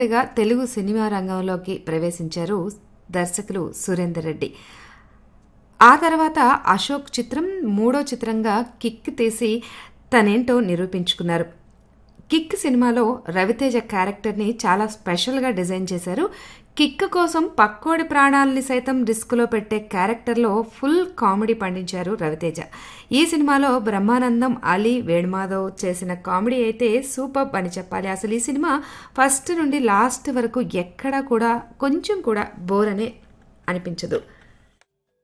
గా తెలుగు సినిమా రంగంలోకి ప్రవేశించారు దర్శకులు సురేందర్ రెడ్డి ఆ తర్వాత అశోక్ చిత్రం మూడో చిత్రంగా కిక్ తీసి తనేంటో నిరూపించుకున్నారు కిక్ సినిమాలో రవితేజ క్యారెక్టర్ని చాలా స్పెషల్గా డిజైన్ చేశారు కిక్ కోసం పక్కోడి ప్రాణాలని సైతం రిస్క్లో పెట్టే క్యారెక్టర్లో ఫుల్ కామెడీ పండించారు రవితేజ ఈ సినిమాలో బ్రహ్మానందం అలీ వేణుమాధవ్ చేసిన కామెడీ అయితే సూపర్ అని చెప్పాలి అసలు ఈ సినిమా ఫస్ట్ నుండి లాస్ట్ వరకు ఎక్కడా కూడా కొంచెం కూడా బోర్ అనే అనిపించదు